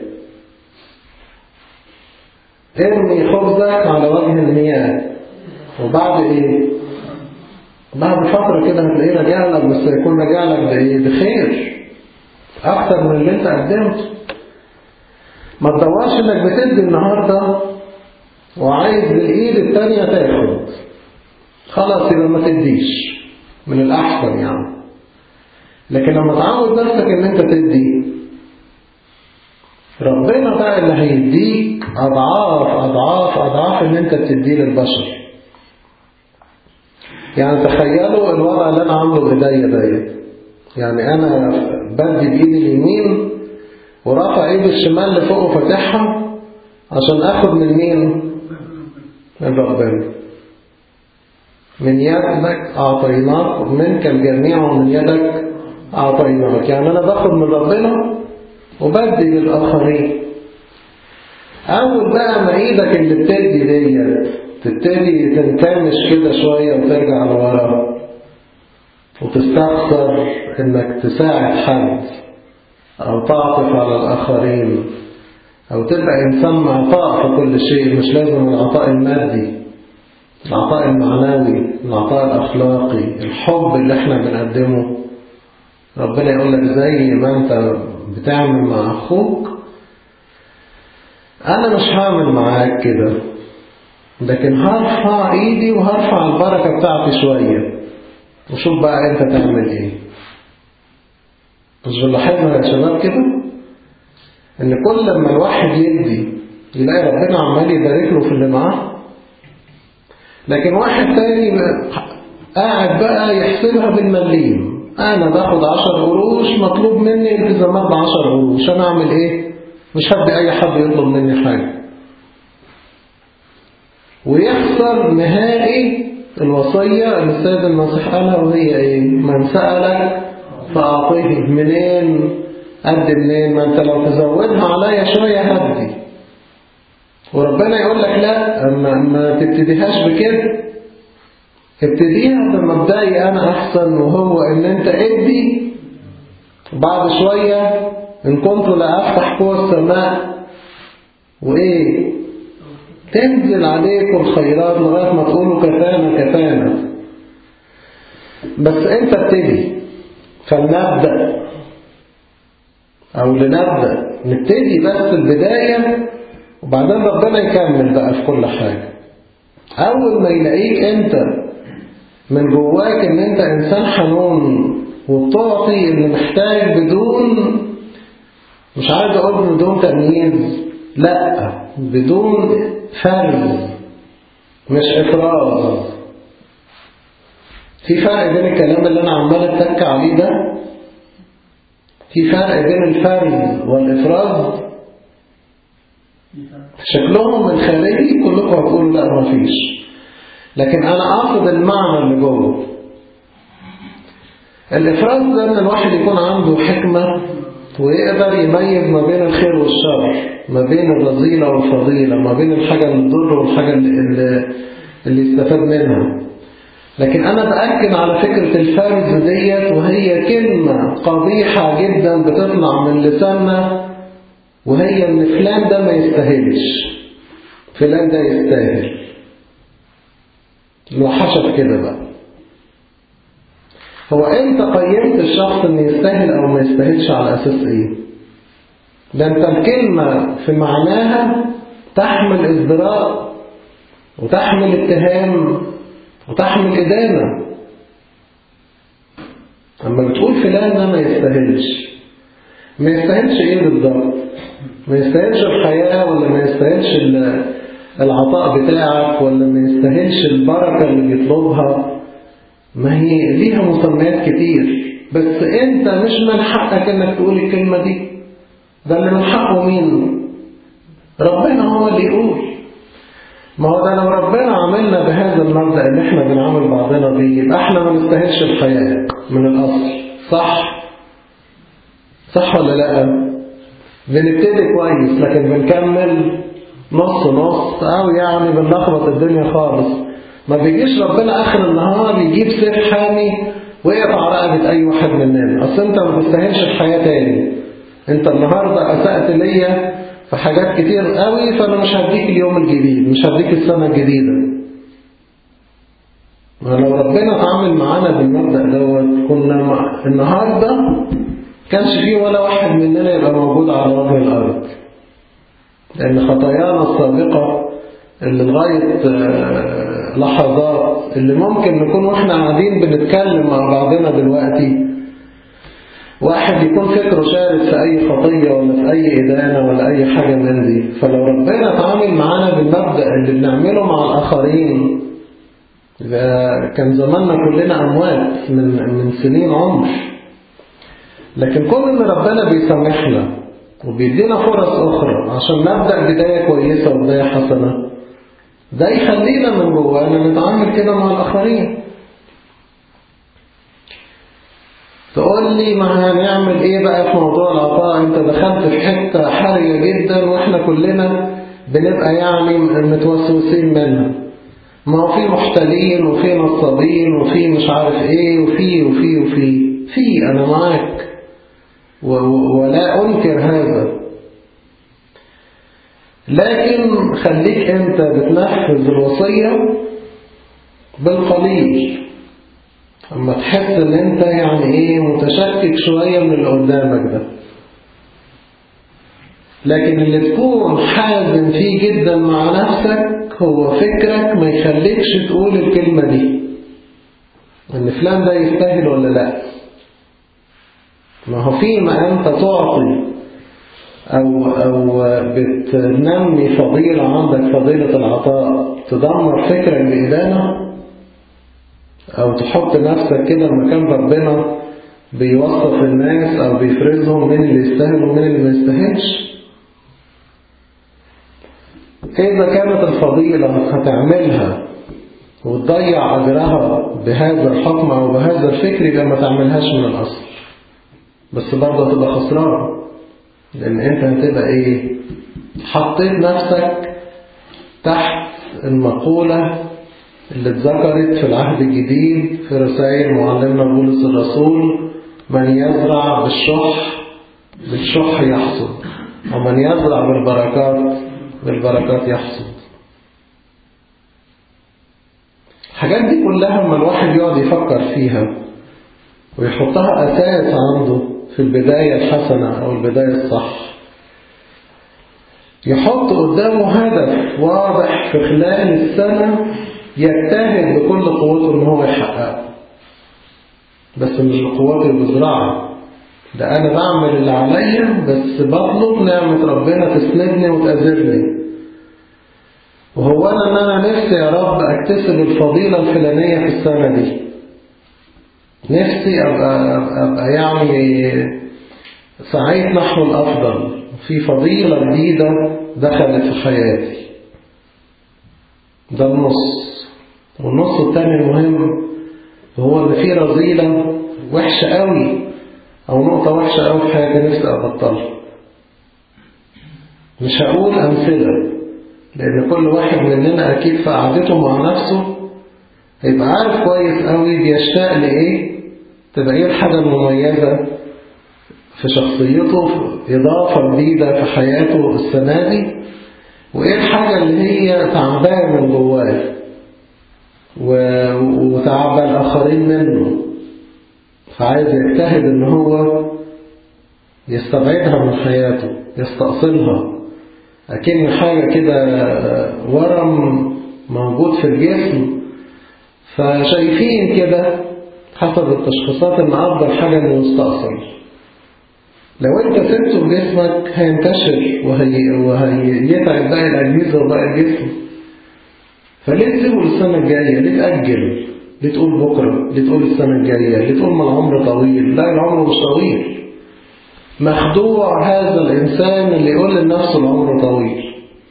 ارمي خبزك على وجه المياه وبعد ايه بعد فترة كده هتلاقيه رجع لك بس يكون رجع لك بايه بخير اكتر من اللي انت قدمته ما تدورش انك بتدي النهاردة وعايز بالايد التانية تاخد خلاص يبقى ما تديش من الاحسن يعني لكن لما تعود نفسك ان انت تدي ربنا بقى اللي هيديك اضعاف اضعاف اضعاف اللي انت بتديه للبشر يعني تخيلوا الوضع اللي انا عامله بايديا ديت يعني انا بدي بايدي اليمين ورافع ايدي الشمال لفوق وفاتحها عشان اخد من مين من ربنا من يدك اعطيناك منك الجميع ومن يدك اعطيناك يعني انا باخد من ربنا وبدي للاخرين اول بقى ما ايدك اللي بتدي ديت تبتدي تنكمش كده شوية وترجع لورا وتستخسر انك تساعد حد او تعطف على الاخرين او تبقى انسان معطاء في كل شيء مش لازم العطاء المادي العطاء المعنوي العطاء الاخلاقي الحب اللي احنا بنقدمه ربنا يقول لك زي ما انت بتعمل مع اخوك انا مش هعمل معاك كده لكن هرفع ايدي وهرفع البركة بتاعتي شوية وشوف بقى انت تعمل ايه مش بنلاحظها يا شباب كده ان كل لما الواحد يدي يلاقي ربنا عمال يبارك له في اللي معاه لكن واحد تاني قاعد بقى يحسبها بالمليم انا باخد عشر قروش مطلوب مني التزامات بعشر قروش انا اعمل ايه مش هدي اي حد يطلب مني حاجه ويخسر نهائي الوصية اللي السيد المسيح قالها وهي ايه من سألك فأعطيه منين قد منين ما انت لو تزودها عليا شوية هدي وربنا يقول لك لا اما ما تبتديهاش بكده ابتديها بمبدئي انا احسن وهو ان انت ادي بعد شوية ان كنت لا افتح قوى السماء وايه تنزل عليكم الخيرات لغاية ما تقولوا كفانا كفانا بس انت ابتدي فلنبدأ او لنبدأ نبتدي بس البداية وبعدين ربنا يكمل بقى في كل حاجة اول ما يلاقيك انت من جواك ان انت انسان حنون وبتعطي اللي محتاج بدون مش عايز اقول بدون تمييز لا بدون فرز مش افراز في فرق بين الكلام اللي انا عمال اتك عليه ده في فرق بين الفرز والافراز شكلهم الخارجي كلكم هتقولوا لا ما فيش لكن انا اقصد المعنى اللي جوه الافراز ده ان الواحد يكون عنده حكمة ويقدر يميز ما بين الخير والشر ما بين الرذيلة والفضيلة ما بين الحاجة اللي تضر والحاجة اللي, اللي يستفاد منها لكن أنا بأكد على فكرة الفرز ديت وهي كلمة قبيحة جدا بتطلع من لساننا وهي إن فلان ده ما يستاهلش فلان ده يستاهل الوحشة في كده بقى هو أنت قيمت الشخص إنه يستاهل أو ما يستاهلش على أساس إيه؟ ده أنت الكلمة في معناها تحمل ازدراء وتحمل اتهام وتحمل إدانة أما بتقول فلان ده ما يستاهلش ما يستاهلش إيه بالضبط ما يستاهلش الحياة ولا ما يستاهلش العطاء بتاعك ولا ما يستاهلش البركة اللي بيطلبها ما هي ليها مسميات كتير بس انت مش من حقك انك تقول الكلمة دي ده اللي من حقه مين ربنا هو اللي يقول ما هو ده لو ربنا عملنا بهذا المبدأ اللي احنا بنعمل بعضنا بيه يبقى احنا ما نستاهلش الحياة من الأصل صح صح ولا لا بنبتدي كويس لكن بنكمل نص نص او يعني بنلخبط الدنيا خالص ما بيجيش ربنا اخر النهار يجيب سيف حامي ويقطع رقبة اي واحد مننا اصل انت ما تستاهلش الحياة تاني انت النهاردة اسأت ليا في حاجات كتير قوي فانا مش هديك اليوم الجديد مش هديك السنة الجديدة ولو ربنا اتعامل معانا بالمبدأ دوت كنا النهاردة كانش فيه ولا واحد مننا يبقى موجود على وجه الأرض لأن خطايانا السابقة اللي لغاية لحظات اللي ممكن نكون واحنا قاعدين بنتكلم مع بعضنا دلوقتي واحد يكون فكره شارد في أي خطية ولا في أي إدانة ولا أي حاجة من دي فلو ربنا اتعامل معانا بالمبدأ اللي بنعمله مع الآخرين كان زماننا كلنا أموات من, من سنين عمر لكن كل ان ربنا بيسامحنا وبيدينا فرص أخرى عشان نبدأ بداية كويسة وبداية حسنة ده يخلينا من جوانا نتعامل كده مع الآخرين تقول لي ما هنعمل ايه بقى في موضوع العطاء انت دخلت في حتة حرجة جدا واحنا كلنا بنبقى يعني متوسوسين منها ما هو في محتلين وفي نصابين وفي مش عارف ايه وفي وفي وفي في انا معاك ولا انكر هذا لكن خليك انت بتنفذ الوصية بالقليل اما تحس ان انت يعني ايه متشكك شوية من اللي قدامك ده لكن اللي تكون حازم فيه جدا مع نفسك هو فكرك ما يخليكش تقول الكلمة دي ان فلان ده يستاهل ولا لا ما هو فيما انت تعطي او او بتنمي فضيلة عندك فضيلة العطاء تدمر فكرك بإدانة او تحط نفسك كده مكان ربنا بيوصف الناس او بيفرزهم مين اللي يستاهل ومين اللي ما يستاهلش إذا كانت الفضيلة هتعملها وتضيع أجرها بهذا الحكم أو بهذا الفكر يبقى ما تعملهاش من الأصل بس برضه هتبقى خسران لأن أنت هتبقى إيه حطيت نفسك تحت المقولة اللي اتذكرت في العهد الجديد في رسائل معلمنا بولس الرسول من يزرع بالشح بالشح يحصد ومن يزرع بالبركات بالبركات يحصد الحاجات دي كلها لما الواحد يقعد يفكر فيها ويحطها أساس عنده في البداية الحسنة أو البداية الصح يحط قدامه هدف واضح في خلال السنة يجتهد بكل قوته ان هو يحققه بس مش بقوتي بزراعة ده أنا بعمل اللي عليا بس بطلب نعمة ربنا تسندني وتأذرني وهو أنا أن أنا نفسي يا رب أكتسب الفضيلة الفلانية في السنة دي نفسي أبقى, أبقى يعني سعيت نحو الأفضل في فضيلة جديدة دخلت في حياتي ده النص والنص الثاني المهم هو اللي فيه رذيلة وحشة قوي أو نقطة وحشة قوي في حياتي نفسي أبطلها مش هقول أمثلة لأن كل واحد مننا أكيد في قعدته مع نفسه هيبقى عارف كويس قوي بيشتاق لإيه تبقى إيه الحاجة المميزة في شخصيته إضافة جديدة في حياته السنة دي وإيه الحاجة اللي هي تعبان من جواه وتعب الآخرين منه فعايز يجتهد إن هو يستبعدها من حياته يستأصلها أكن حاجة كده ورم موجود في الجسم فشايفين كده حسب التشخيصات إن أفضل حاجة إنه يستأصل لو أنت سبته في جسمك هينتشر وهي وهيتعب باقي الأجهزة وباقي الجسم فليه تسيبه للسنة الجاية؟ ليه تأجل؟ ليه تقول بكرة؟ ليه تقول السنة الجاية؟ ليه تقول ما العمر طويل؟ لا العمر مش طويل مخدوع هذا الإنسان اللي يقول لنفسه العمر طويل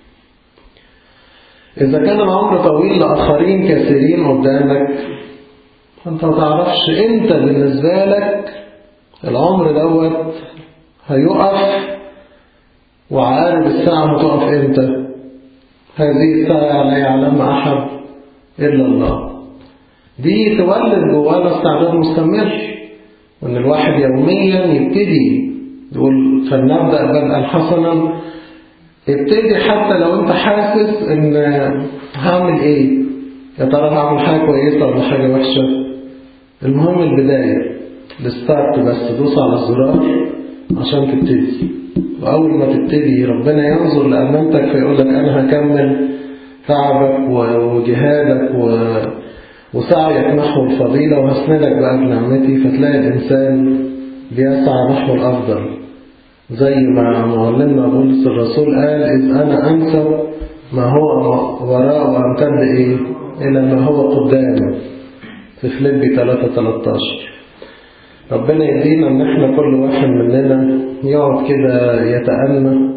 إذا كان العمر طويل لآخرين كثيرين قدامك فأنت ما تعرفش أنت بالنسبة لك العمر دوت هيقف وعارف الساعة هتقف إمتى هذه الساعة لا يعلم أحد إلا الله دي تولد جوانا استعداد مستمر وإن الواحد يوميا يبتدي يقول فلنبدأ بدءا حسنا ابتدي حتى لو انت حاسس ان هعمل ايه يا ترى هعمل حاجة كويسة ولا حاجة وحشة المهم البداية الستارت بس دوس على الزرار عشان تبتدي وأول ما تبتدي ربنا ينظر لأمانتك فيقول لك أنا هكمل تعبك وجهادك و... وسعيك نحو الفضيلة وهسندك بقى بنعمتي فتلاقي الإنسان بيسعى نحو الأفضل زي ما معلمنا بولس الرسول قال إذ أنا أنسى ما هو وراء وأمتد إيه إلى ما هو قدام في فليبي 3 13 ربنا يدينا ان احنا كل واحد مننا يقعد كده يتأنى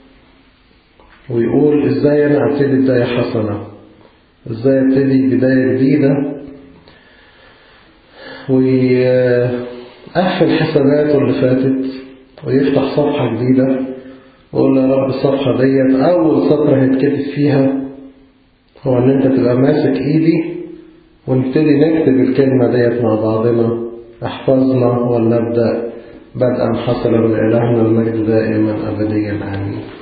ويقول ازاي انا ابتدي بداية حسنة ازاي ابتدي بداية جديدة ويقفل حساباته اللي فاتت ويفتح صفحة جديدة ويقول يا رب الصفحة ديت أول سطر هيتكتب فيها هو إن أنت تبقى ماسك إيدي ونبتدي نكتب الكلمة ديت مع بعضنا احفظنا ولنبدأ بدءا حصلا لإلهنا المجد دائما أبديا آمين